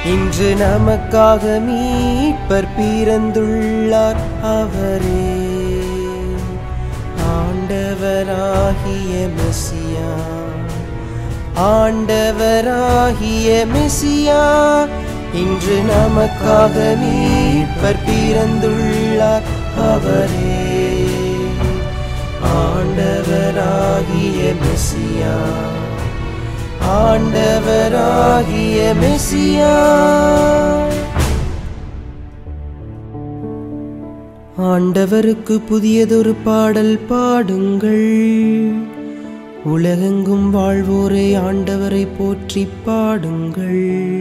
இன்று நமக்காக மீட்பர் பிறந்துள்ளார் அவரே ஆண்டவராகிய மெசியா ஆண்டவராகிய மெசியா இன்று நமக்காக மீட்பர் பிறந்துள்ளார் அவரே ஆண்டவராகிய மெசியா ஆண்டவராகிய மெசியா ஆண்டவருக்கு புதியதொரு பாடல் பாடுங்கள் உலகெங்கும் வாழ்வோரே ஆண்டவரை போற்றி பாடுங்கள்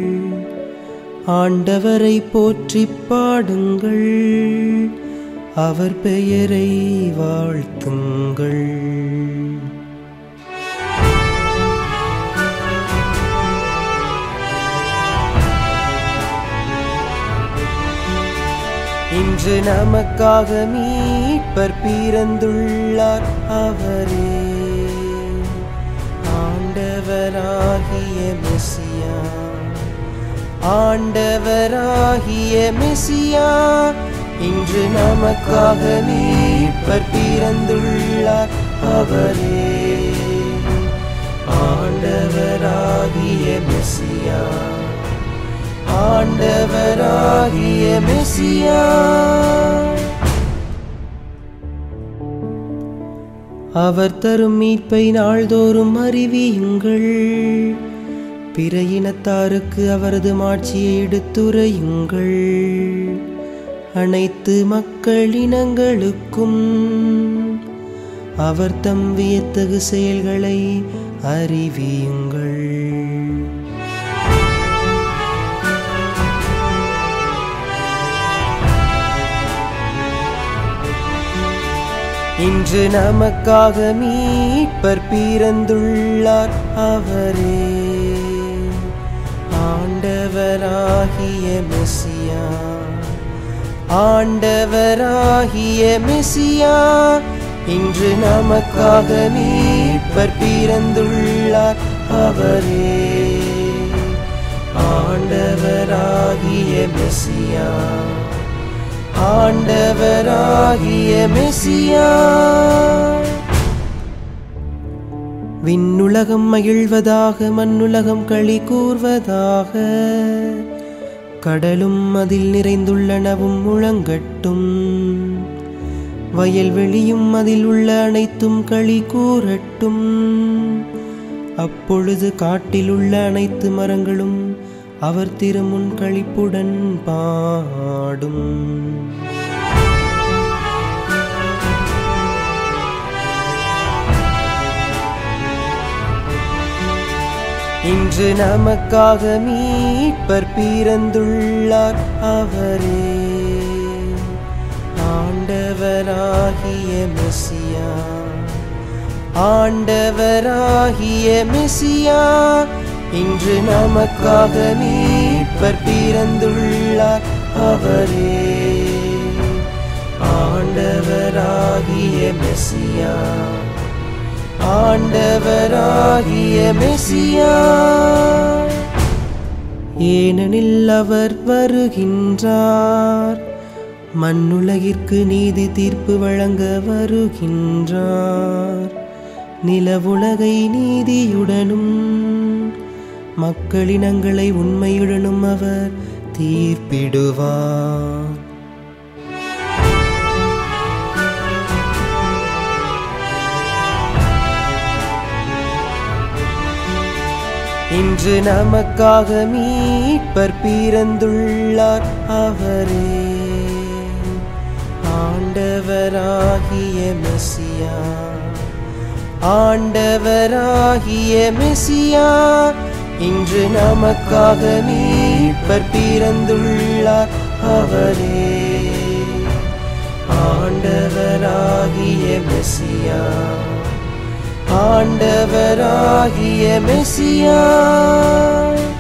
ஆண்டவரை போற்றி பாடுங்கள் அவர் பெயரை வாழ்த்துங்கள் இன்று நமக்காக மீட்பர் பிறந்துள்ளார் அவரே ஆண்டவராகிய மெசியா ஆண்டவராகிய மெசியா இன்று நமக்காக மீட்பர் பிறந்துள்ளார் அவரே ஆண்டவராகிய மெசியா ஆண்டவராகிய மெசியா அவர் தரும் மீட்பை நாள்தோறும் அறிவியுங்கள் பிற இனத்தாருக்கு அவரது மாட்சியை எடுத்துரையுங்கள் அனைத்து மக்களினங்களுக்கும் அவர் தம் வியத்தகு செயல்களை அறிவியுங்கள் இன்று நமக்காக மீட்பர் பிறந்துள்ளார் அவரே ஆண்டவராகிய மெசியா ஆண்டவராகிய மெசியா இன்று நமக்காக மீட்பர் பிறந்துள்ளார் அவரே ஆண்டவராகிய மெசியா ஆண்டவராகிய மெசியா விண்ணுலகம் மகிழ்வதாக மண்ணுலகம் களி கூர்வதாக கடலும் அதில் நிறைந்துள்ளனவும் முழங்கட்டும் வயல்வெளியும் அதில் உள்ள அனைத்தும் களி கூறட்டும் அப்பொழுது காட்டில் உள்ள அனைத்து மரங்களும் அவர் திருமுன் களிப்புடன் பாடும் இன்று நமக்காக மீட்பர் பிறந்துள்ளார் அவரே ஆண்டவராகிய மெசியா ஆண்டவராகிய மெசியா இன்று நமக்காக மீட்பர் பிறந்துள்ளார் அவரே ஆண்டவராகிய மெசியா ஆண்டவராகிய மெசியா ஏனெனில் அவர் வருகின்றார் மண்ணுலகிற்கு நீதி தீர்ப்பு வழங்க வருகின்றார் நிலவுலகை நீதியுடனும் மக்களினங்களை உண்மையுடனும் அவர் தீர்ப்பிடுவார் இன்று நமக்காக மீட்பர் பிறந்துள்ளார் அவரே ஆண்டவராகிய மெசியா ஆண்டவராகிய மெசியா இன்று நமக்காக மீட்பர் பிறந்துள்ளார் அவரே ஆண்டவராகிய மெசியா ஆண்டவராகிய மெசியா